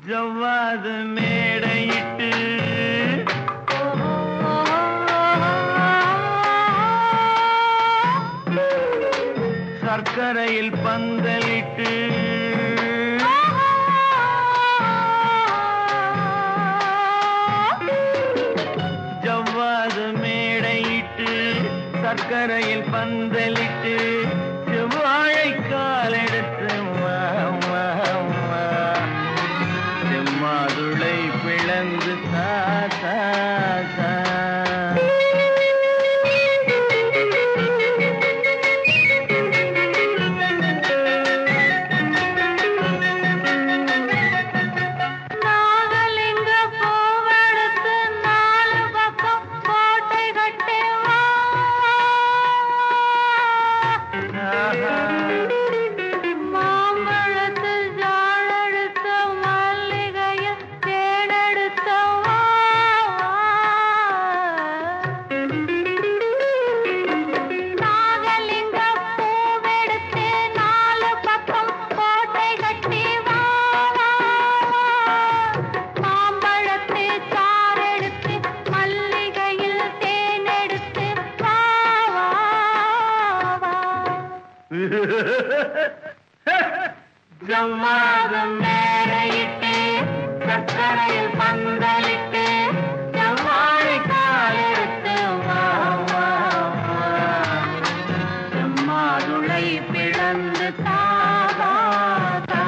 ஜவ்வாது மேடையிட்டு சர்க்கரையில் பந்தலிட்டு ஜவ்வாது மேடையிட்டு சர்க்கரையில் பந்தலிட்டு செவ்வாழை காலெடுத்து வா, வா, வா. செம்மாதுளை பிளந்து தா தா, தா. நாகலிங்க பூவெடுத்து நாலு பக்கம் கோட்டை கட்டி வா. ஆஹா. மாம்பழத்தில் ஜாழெடுத்த மல்லிகையில் தேனெடுத்த வா. நாகலிங்க பூவெடுத்து நாலு பக்கம் கோட்டை கட்டி வா. மாம்பழத்து சாரெடுத்து மல்லிகையில் தேனெடுத்து வா வா வா ஜவ்வாதம் மேடையிட்டு சர்க்கரையில் பந்தலிட்டு செவ்வாழை காலெடுத்து வா, வா, வா. செம்மாதுளை பிளந்து தா, தா, தா.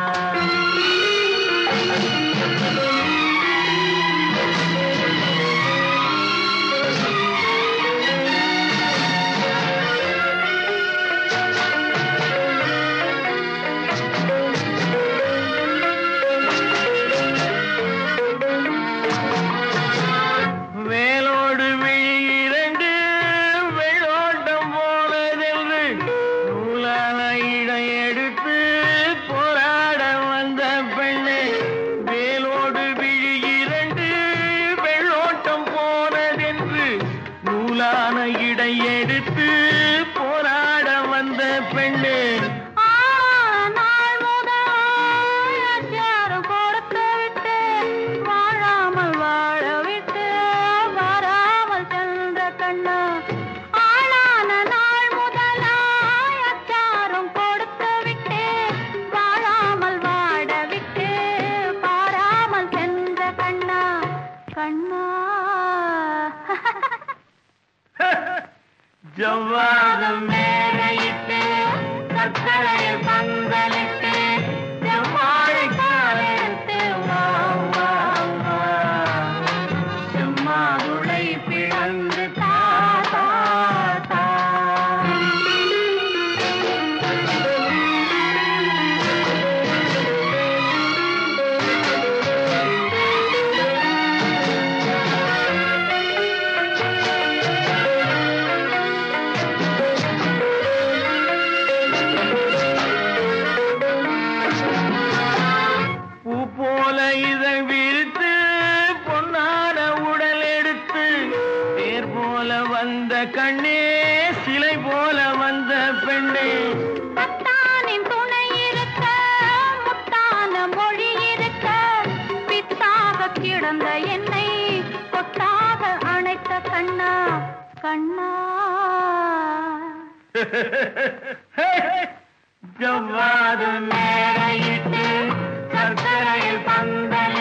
வேலோடு விழி இரண்டு வெள்ளோட்டம் போனதென்று நூலான இடை எடுத்து போராட வந்த பெண்ணே வேலோடு விழி இரண்டு வெள்ளோட்டம் போனதென்று நூலான இடை எடுத்து போராட வந்த பெண்ணே நாள் முதல் அச்சாரம் கொடுத்து விட்டு வாழாமல் வாழ விட்டு வராமல் சென்ற கண்ணா ஆளான நாள் முதலாய் அச்சாரம் கொடுத்து விட்டு வாழாமல் வாட விட்டு பாராமல் சென்ற கண்ணா கண்ணா ஜவ்வாதம் மேடையிட்டு சர்க்கரையில் பந்தலிட்டு செவ்வாழை காலெடுத்து வா, வா, வா. செம்மாதுளை பிளந்து தா, தா, தா. பூ போல இதை விரித்து பொன்னான உடல் எடுத்து தேர் போல வந்த கண்ணே சிலை போல வந்த பெண்ணே பத்தானின் துணை இருக்க முத்தான மொழி இருக்க பித்தாக கிடந்த என்னை கொத்தாக அணைத்த கண்ணா கண்ணா ஜவ்வாது மேடையிட்டு சர்க்கரையில் பந்தல்